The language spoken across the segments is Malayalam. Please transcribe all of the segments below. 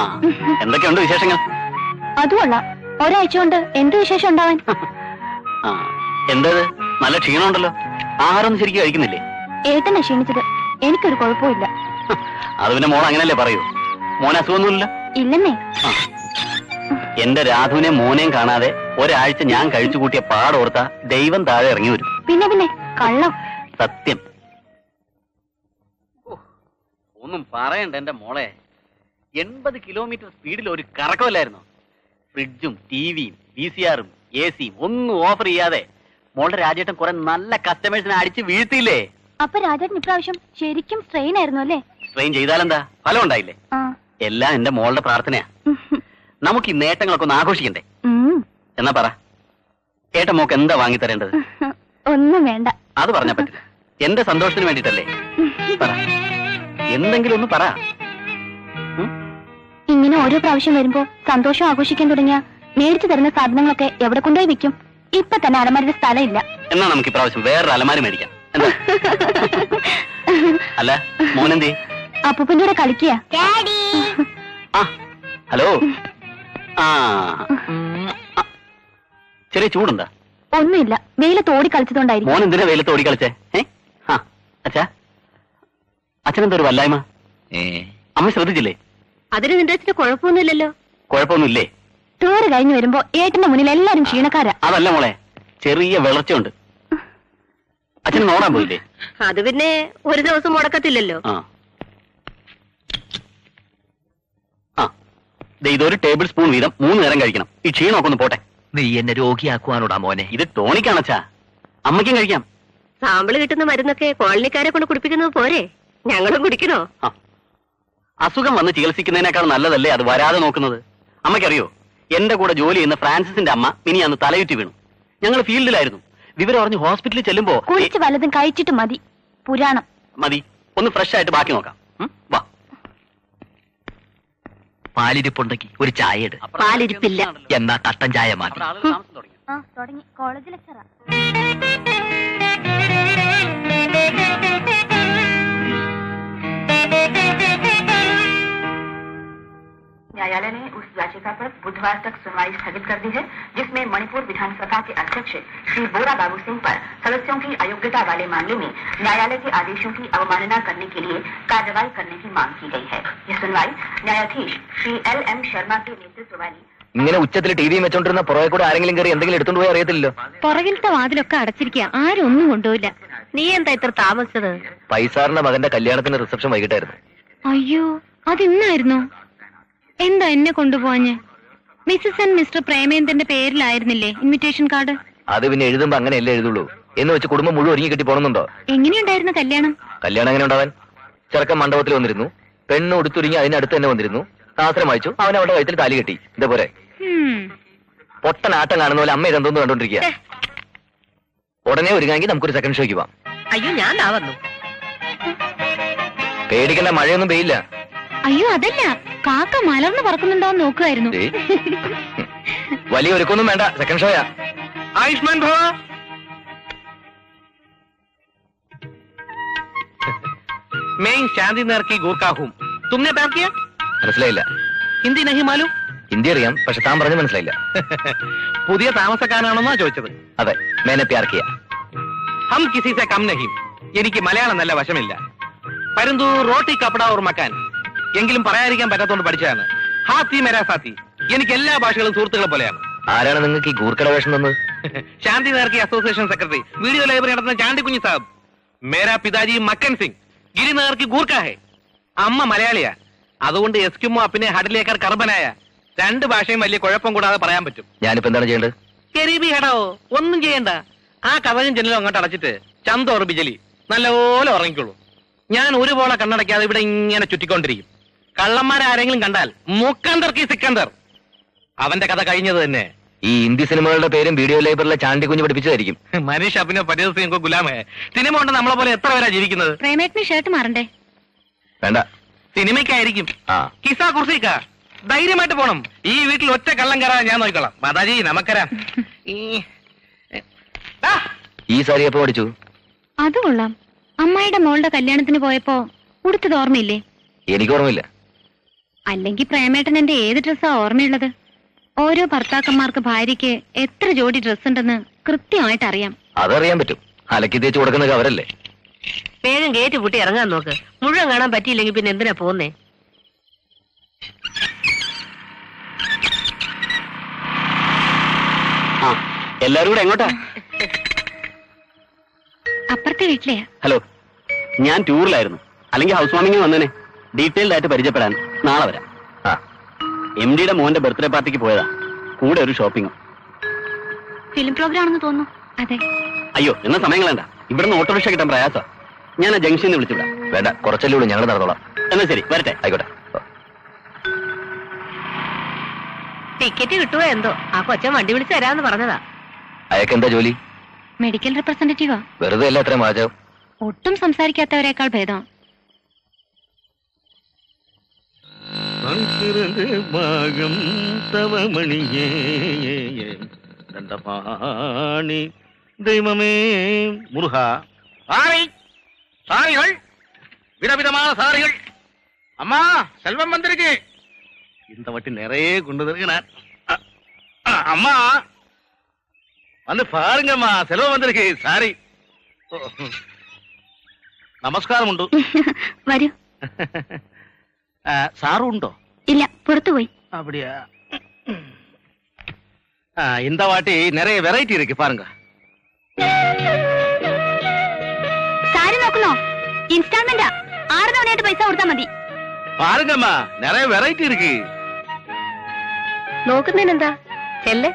എന്തൊക്കെയുണ്ട് വിശേഷങ്ങൾ അതുമല്ല ഒരാഴ്ച കൊണ്ട് എന്ത് വിശേഷം ഉണ്ടാവാൻ ആ എന്തത് നല്ല ക്ഷീണമുണ്ടല്ലോ ആഹാരമൊന്നും ശരിക്കും കഴിക്കുന്നില്ലേ ഏട്ടനെ ക്ഷീണിച്ചത് എനിക്കൊരു കുഴപ്പമില്ല അത് പിന്നെ മോൾ അങ്ങനല്ലേ പറയൂ മോനെ അസുഖമൊന്നുമില്ല ഇല്ലെന്നേ ആ. എന്റെ രാധുവിനെ മോനെയും കാണാതെ ഒരാഴ്ച ഞാൻ കഴിച്ചു കൂട്ടിയ പാടോർത്ത ദൈവം താഴെ ഇറങ്ങി വരും പിന്നെ പിന്നെ കള്ളം സത്യം ഓ, ഒന്നും പറയണ്ട എന്റെ മോളെ എൺപത് കിലോമീറ്റർ സ്പീഡിൽ ഒരു കറക്കമല്ലായിരുന്നു ഫ്രിഡ്ജും ടിവിയും വി സി ആറും എ സിയും ഒന്നും ഓഫർ ചെയ്യാതെ മോളുടെ രാജേട്ടൻ കുറെ നല്ല കസ്റ്റമേഴ്സിനെ അടിച്ച് വീഴ്ത്തിയില്ലേ അപ്പൊ രാജേട്ടൻ ഇപ്രാവശ്യം ശരിക്കും സ്ട്രെയിൻ ആയിരുന്നു അല്ലേ ട്രെയിൻ ചെയ്താലെന്താ ഫലം ഉണ്ടായില്ലേ ആ എല്ലാം എന്റെ മോളുടെ പ്രാർത്ഥനയാ നമുക്ക് ഈ നേട്ടങ്ങളൊക്കെ ഒന്ന് ആഘോഷിക്കണ്ടേ ഉം. എന്നാ പറ ഏട്ടൻ മോക്ക് എന്താ വാങ്ങിത്തരേണ്ടത് ഒന്നും വേണ്ട അത് പറഞ്ഞാ പറ്റില്ല എന്റെ സന്തോഷത്തിന് വേണ്ടിട്ടല്ലേ പറ എന്തെങ്കിലും ഒന്ന് പറ ഉം? ഇങ്ങനെ ഓരോ പ്രാവശ്യം വരുമ്പോ സന്തോഷം ആഘോഷിക്കാൻ തുടങ്ങിയ മേടിച്ചു തരുന്ന സാധനങ്ങളൊക്കെ എവിടെ കൊണ്ടുപോയി വെക്കും ഇപ്പൊ തന്നെ അലമാരുടെ സ്ഥലമില്ല എന്നാ നമുക്ക് ഇപ്രാവശ്യം വേറൊരു അലമാരി മേടിക്കാം എന്താ അല്ല മോനെന്തേ അപ്പൂപ്പന്റെ കൂടെ കളിക്കുക ആ ഹലോ ആ ഉം, ആ. ചെറിയ ചൂടുണ്ടാ ഒന്നുമില്ല വെയിലത്ത് ഓടി കളിച്ചതുകൊണ്ടായിരിക്കും മോൻ എന്തിനാ വെയിലത്ത് ഓടി കളിച്ചേ ഏ ആ അച്ഛാ അച്ഛനെന്താ ഒരു വല്ലായ്മ അമ്മ ശ്രദ്ധിച്ചില്ലേ അതിന് നിന്റെ അച്ഛന് കുഴപ്പമൊന്നുമില്ലല്ലോ കുഴപ്പമൊന്നുമില്ലേ ടൂറ് കഴിഞ്ഞു വരുമ്പോ ഏട്ടന്റെ മുന്നിൽ എല്ലാരും ക്ഷീണക്കാരാ അതല്ല മോളെ ചെറിയ വിളർച്ചയുണ്ട് അച്ഛൻ നോടാൻ പോയില്ലേ അത് പിന്നെ ഒരു ദിവസം മുടക്കത്തില്ലല്ലോ ആ ആ ദേ ഇതൊരു ടേബിൾ സ്പൂൺ വീതം മൂന്ന് നേരം കഴിക്കണം ഈ ക്ഷീണമൊക്കെ ഒന്ന് പോട്ടെ നീ എന്നെ രോഗിയാക്കുവാനോടാ മോനെ ഇത് ടോണിക്കാണച്ചാ അമ്മയ്ക്കും കഴിക്കാം സാമ്പിള് കിട്ടുന്ന മരുന്നൊക്കെ കോളനിക്കാരെ കൊണ്ട് കുടിപ്പിക്കുന്നത് പോരെ ഞങ്ങളും കുടിക്കണോ ആ. അസുഖം വന്ന് ചികിത്സിക്കുന്നതിനേക്കാൾ നല്ലതല്ലേ അത് വരാതെ നോക്കുന്നത് അമ്മയ്ക്കറിയോ എന്റെ കൂടെ ജോലി ചെയ്യുന്ന ഫ്രാൻസിസിന്റെ അമ്മ ഇനി അന്ന് തലയുറ്റി വീണു ഞങ്ങൾ ഫീൽഡിലായിരുന്നു വിവരം അറിഞ്ഞ് ഹോസ്പിറ്റലിൽ ചെല്ലുമ്പോ കുളിച്ച് വല്ലതും കഴിച്ചിട്ട് മതി പുരാണം മതി ഒന്ന് ഫ്രഷ് ആയിട്ട് ബാക്കി നോക്കാം ഉം? വാ പാലിരിപ്പുണ്ടെങ്കിൽ ഒരു ചായ ഇട് പാലിരിപ്പില്ല. എന്നാ കട്ടൻ ചായ മതി അവിടെ ആളുകൾ താമസം തുടങ്ങി. ആ തുടങ്ങി കോളേജ് ലെക്ചറാ न्यायालय ने उस याचिका पर बुधवार तक सुनवाई स्थगित कर दी है जिसमें मणिपुर विधानसभा के अध्यक्ष श्री बोरा बाबू सिंह पर सदस्यों की अयोग्यता वाले मामले में न्यायालय के आदेशों की अवमानना करने के लिए कार्रवाई करने की मांग की गई है यह सुनवाई न्यायाधीश श्री एल एम शर्मा के नेतृत्व वाली ഇങ്ങനെ ഉച്ചത്തിൽ ടി വി വെച്ചോണ്ടിരുന്ന പുറകെ കൂടെ ആരെങ്കിലും കയറി എന്തെങ്കിലും എടുത്തോണ്ട് പോയി അറിയത്തില്ലല്ലോ പുറകിലത്തെ വാതിലൊക്കെ അടച്ചിരിക്കുക ആരും ഒന്നും കൊണ്ടുപോയില്ല നീ എന്താ ഇത്ര താമസിച്ചത് പൈസാറിന്റെ മകന്റെ കല്യാണത്തിന് റിസപ്ഷൻ വൈകിട്ടായിരുന്നു അയ്യോ അത് ഇന്നായിരുന്നു എന്താ എന്നെ കൊണ്ടുപോവാഞ്ഞ് മിസ്സസ് ആൻഡ് മിസ്റ്റർ പ്രേമേന്ദ്രന്റെ പേരിലായിരുന്നില്ലേ ഇൻവിറ്റേഷൻ കാർഡ് അത് പിന്നെ എഴുതുമ്പോ അങ്ങനെയല്ലേ എഴുതുള്ളൂ എന്ന് വെച്ച് കുടുംബം മുഴുവൻ ഒരുങ്ങി കെട്ടി പോണമെന്നുണ്ടോ എങ്ങനെയുണ്ടായിരുന്നു കല്യാണം കല്യാണം എങ്ങനെ ഉണ്ടാവാൻ ചെറുക്കൻ മണ്ഡപത്തിൽ വന്നിരുന്നു പെണ്ണ് ഉടുത്തുരുങ്ങി അതിനടുത്ത് തന്നെ വന്നിരുന്നു ശാസ്ത്രം വായിച്ചു അവൻ അവരുടെ വയറ്റിൽ താലി കെട്ടി ഇതേപോലെ ഹും. പൊട്ടൻ ആട്ടം കാണുന്ന പോലെ അമ്മ ഇതെന്തോന്ന് കണ്ടോണ്ടിരിക്കുക ഉടനെ ഒരുങ്ങാമെങ്കിൽ നമുക്കൊരു സെക്കൻഡ് ഷോയ്ക്ക് പോവാം അയ്യോ ഞാൻ ദാ വന്നു പേടിക്കേണ്ട മഴയൊന്നും പെയ്യില്ല അയ്യോ അതല്ല കാക്ക മലർന്ന് പറക്കുന്നുണ്ടോ എന്ന് നോക്കുമായിരുന്നു ദേ. വലിയ ഒരുക്കൊന്നും വേണ്ട സെക്കൻഡ് ഷോയാ आयुष्मान भव मैं इन शांति नगर की गोरखा हूँ तुमने प्यार किया മനസ്സിലായില്ല ഹിന്ദി നഹി മാലൂം ഹിന്ദി അറിയാം പക്ഷെ താൻ പറഞ്ഞ് മനസ്സിലായില്ല പുതിയ താമസക്കാരനാണെന്നാ ചോദിച്ചത് അതെ മേനെ പ്യാർ കിയ ഹം കിസി സെ കം നഹീം എനിക്ക് മലയാളം നല്ല വശമില്ല പരന്തു റോട്ടി കപ്പട ഓർ മക്കാൻ എങ്കിലും പറയാതിരിക്കാൻ പറ്റാത്തോണ്ട് പഠിച്ചതാണ് ഹാത്തി മെരാ സാത്തി എനിക്ക് എല്ലാ ഭാഷകളും സുഹൃത്തുക്കളെ പോലെയാണ് ആരാണ് നിങ്ങൾക്ക് ഈ ഗൂർക്കട വേഷം തന്നത് ശാന്തി നേർക്കി അസോസിയേഷൻ സെക്രട്ടറി വീഡിയോ ലൈബ്രറി നടത്തുന്ന ചാണ്ടി കുഞ്ഞി സാബ് മേരാ പിതാജി മക്കൻ സിംഗ് ഗിരി നേർക്കി ഗൂർഖ ഹെ അമ്മ മലയാളിയാ അതുകൊണ്ട് എസ്കിമോ അപ്പിനെ ഹഡിലേക്കർ കർബനായ രണ്ട് ഭാഷയും വലിയ കുഴപ്പം കൂടാതെ പറയാൻ പറ്റും ഞാനിപ്പോ എന്താണ് ചെയ്യേണ്ടത് കരീബി ഹെടോ ഒന്നും ചെയ്യണ്ട ആ കഥകും ജനലും അങ്ങോട്ട് അടച്ചിട്ട് ചന്തോർ ബിജലി നല്ലപോലെ ഉറങ്ങിക്കോളൂ ഞാൻ ഒരു പോളെ കണ്ണടയ്ക്കാതെ ഇവിടെ ഇങ്ങനെ ചുറ്റിക്കൊണ്ടിരിക്കും കള്ളന്മാരാരെങ്കിലും കണ്ടാൽ മുക്കന്തർ കി സിക്കന്തർ അവന്റെ കഥ കഴിഞ്ഞത് തന്നെ ഈ ഹിന്ദി സിനിമകളുടെ പേരും വീഡിയോ ലൈബ്രറിയിലെ ചാണ്ടി കുഞ്ഞ് പഠിപ്പിച്ചതായിരിക്കും മനീഷ് അപ്പിനെ പരിഹസിക്കും ഗുലാമേ സിനിമ കൊണ്ട് നമ്മളെ പോലെ എത്ര പേരാ ജീവിക്കുന്നത് പ്രേമേട്ടിന് ഷർട്ട് മാറണ്ടേ വേണ്ട സിനിമയ്ക്കായിരിക്കും ആ കിസാ കുർസിക്ക ധൈര്യമായിട്ട് പോണം ഈ വീട്ടിൽ ഒറ്റ കള്ളം കയറാൻ ഞാൻ നോക്കിക്കോളാം മാതാജി നമുക്കരാം ഈ ആ, ഈ സാരി എപ്പോ പഠിച്ചു അത് കൊള്ളാം അമ്മായിയുടെ മോളുടെ കല്യാണത്തിന് പോയപ്പോ ഉടുത്തത് ഓർമ്മയില്ലേ എനിക്ക് ഓർമ്മയില്ല അല്ലെങ്കിൽ പ്രേമേട്ടൻ എന്റെ ഏത് ഡ്രസ്സാ ഓർമ്മയുള്ളത് ഓരോ ഭർത്താക്കന്മാർക്ക് ഭാര്യയ്ക്ക് എത്ര ജോഡി ഡ്രസ് ഉണ്ടെന്ന് കൃത്യമായിട്ട് അറിയാം അതറിയാൻ പറ്റും അലക്കി തേച്ച് കൊടുക്കുന്നത് അവരല്ലേ വേഗം ഗേറ്റ് പൂട്ടി ഇറങ്ങാൻ നോക്ക് മുഴുവൻ കാണാൻ പറ്റിയില്ലെങ്കിൽ പിന്നെ എന്തിനാ പോന്നേ ആ എല്ലാരും കൂടെ എങ്ങോട്ടാ അപ്പുറത്തെ വീട്ടിലെയാ ഹലോ ഞാൻ ടൂറിലായിരുന്നു അല്ലെങ്കിൽ ഹൗസ് വാമിംഗ് വന്നേനെ ഡീറ്റെയിൽഡ് ആയിട്ട് പരിചയപ്പെടാൻ നാളെ വരാം ആ എം ഡിയുടെ മോന്റെ ബർത്ത്ഡേ പാർട്ടിക്ക് പോയതാ കൂടെ ഒരു ഷോപ്പിംഗും ഫിലിം പ്രോഗ്രാം ആണെന്ന് തോന്നുന്നു അതെ അയ്യോ എന്ന സമയം കളയണ്ട ഇവിടുന്ന് ഓട്ടോറിക്ഷ കിട്ടാൻ പ്രയാസം ഞാൻ ആ ജംഗ്ഷനിൽ നിന്ന് വിളിച്ചുവിടാം വേണ്ട കുറച്ചല്ലേ ഉള്ളൂ ഞങ്ങൾ നടന്നോളാം എന്നാ ശരി വരട്ടെ ആയിക്കോട്ടെ ടിക്കറ്റ് കിട്ടുമോ എന്തോ ആ കൊച്ചൻ വണ്ടി വിളിച്ച് തരാന്ന് പറഞ്ഞതാ അയക്കെന്താ ജോലി മെഡിക്കൽ റെപ്രസെന്റേറ്റീവാ വെറുതെ അല്ല അത്രയും വാചകം ഒട്ടും സംസാരിക്കാത്തവരെക്കാൾ ഭേദം ഭാഗം തവമണിയേ ദണ്ഡപാണി ദൈവമേ മുരുക சாரி சாரிகள் விதவிதமான சாரிகள் அம்மா செல்வம் வந்திருக்கு இந்த வட்டி நிறைய கொண்டு வந்திருக்கிறேன் அ- அ- அம்மா வந்து பாருங்கம்மா செல்வம் வந்திருக்கு சாரி ஓ. നമസ്കാരം ഉണ്ട് വരൂ സാറും ഉണ്ടോ ഇല്ല പുറത്തുപോയി அப்படியா ஆ, இந்த வாட்டி நிறைய வெரைட்டி இருக்கு பாருங்க സാരി നോക്കുന്നോ ഇൻസ്റ്റാൾമെന്റാ ആറ് തവണയായിട്ട് പൈസ കൊടുത്താൽ മതി பாருங்கம்மா நிறைய வெரைட்டி இருக்கு നോക്കുന്നതിനെന്താ ചെല്ല്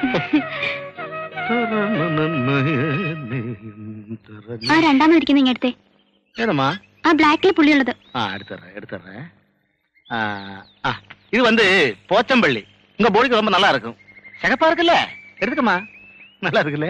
ആ രണ്ടാമത് ഇരിക്കുന്ന ഇങ്ങടുത്തെ ஏனம்மா ആ ബ്ലാക്കിൽ പുള്ളിയുള്ളത് ஆ எடுத்துறேன் எடுத்துறேன் ஆ, ஆ, இது வந்து போச்சம்பள்ளி உங்க பொடிக்கு ரொம்ப நல்லா இருக்கும் சிகப்பா இருக்குல்ல எடுத்துக்கம்மா நல்லா இருக்குல்ல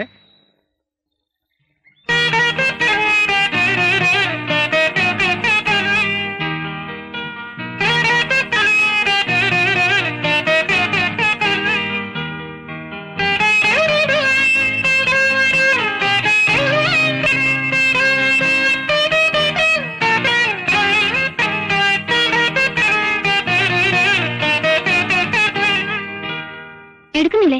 എടുക്കുന്നില്ലേ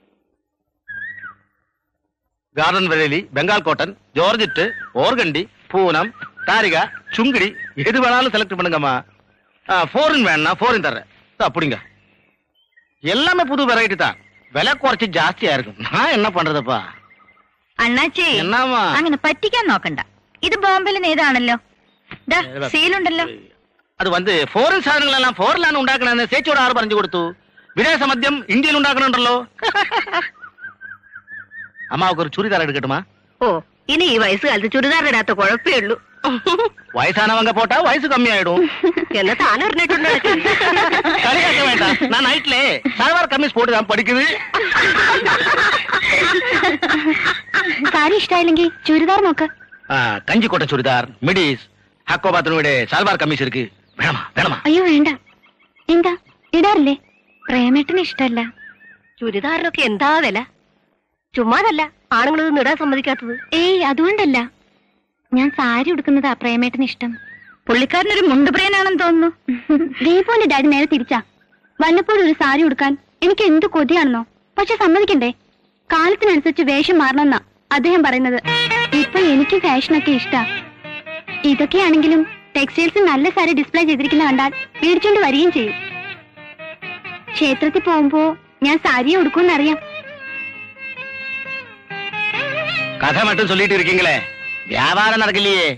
கார்டன் வெரேலி Bengal cotton georgette organdy Poonam தாரிகா சுங்கிடி எது வேணாலும் செலக்ட் பண்ணுங்கம்மா ஃபோரின் வேணா ஃபோரின் தர்றேன் இதோ அப்படிங்க எல்லாமே புது வெரைட்டி தான் விலை குறைச்சு ஜாஸ்தியா இருக்கும் நான் என்ன பண்றதுப்பா അണ്ണാച്ചി என்னம்மா അങ്ങനെ പറ്റിക്കാൻ നോക്കണ്ട ഇത് ബോംബെയിലെ നേതാണല്ലോ സീലുണ്ടല്ലോ അത് വന്ന് ഫോറിൻ സാധനങ്ങളെല്ലാം ഫോറിലാണ് ഉണ്ടാക്കണമെന്ന് ചേച്ചിയോട് ആറ് പറഞ്ഞു കൊടുത്തു വിദേശ മദ്യം ഇന്ത്യയിൽ ഉണ്ടാക്കണുണ്ടല്ലോ അമ്മാവക്ക് ഒരു ചുരിദാർ എടുക്കട്ടുമാ ഓ ഇനി ഈ വയസ്സുകാലത്ത് ചുരിദാറിടാത്ത കുഴപ്പമേ ഉള്ളൂ വയസ്സാനവങ്ക പോട്ടാ വയസ്സ് കമ്മിയായിടും എന്ന് താൻ പറഞ്ഞിട്ടുണ്ടോ കളിയാക്ക വേണ്ട ഞാൻ നൈറ്റിലെ സൽവാർ കമ്മീസ് പോട്ട് ഞാൻ പഠിക്കുന്നത് സാരി ഇഷ്ടായില്ലെങ്കിൽ ചുരിദാർ നോക്ക് ആ, കഞ്ചിക്കോട്ടൻ ചുരിദാർ മിഡീസ് ഹക്കോബാത്തിനൂടെ സൽവാർ കമ്മീസ് ഇருக்கு വേണമാ വേണമാ അയ്യോ വേണ്ട എന്താ ഇടാറില്ലേ പ്രേമേട്ടന് ഇഷ്ടല്ല ചുരിദാറിനൊക്കെ എന്താ വില ചുമ്മാതല്ല ആണുങ്ങൾ ഇതൊന്നും ഇടാൻ സമ്മതിക്കാത്തത് ഏയ് അതുകൊണ്ടല്ല ഞാൻ സാരി ഉടുക്കുന്നതാ പ്രേമേട്ടന് ഇഷ്ടം പുള്ളിക്കാരനൊരു മുണ്ടുപ്രിയനാണെന്ന് തോന്നുന്നു ദീപുവിന്റെ ഡാഡി നേരെ തിരിച്ചാ വല്ലപ്പോഴും ഒരു സാരി ഉടുക്കാൻ എനിക്ക് എന്ത് കൊതിയാണെന്നോ പക്ഷെ സമ്മതിക്കണ്ടേ കാലത്തിനനുസരിച്ച് വേഷം മാറണമെന്നാ അദ്ദേഹം പറയുന്നത് ഇപ്പൊ എനിക്കും ഫാഷനൊക്കെ ഇഷ്ടാ ഇതൊക്കെയാണെങ്കിലും ടെക്സ്റ്റൈൽസിൽ നല്ല സാരി ഡിസ്പ്ലേ ചെയ്തിരിക്കുന്ന കണ്ടാൽ മേടിച്ചോണ്ട് വരികയും ചെയ്യും ക്ഷേത്രത്തിൽ പോകുമ്പോ ഞാൻ സാരിയെ ഉടുക്കുമെന്നറിയാം കഥ മറ്റും ചൊല്ലിട്ട് ഇരിക്കീங்களே വ്യാപാരം നടക്കില്ലേ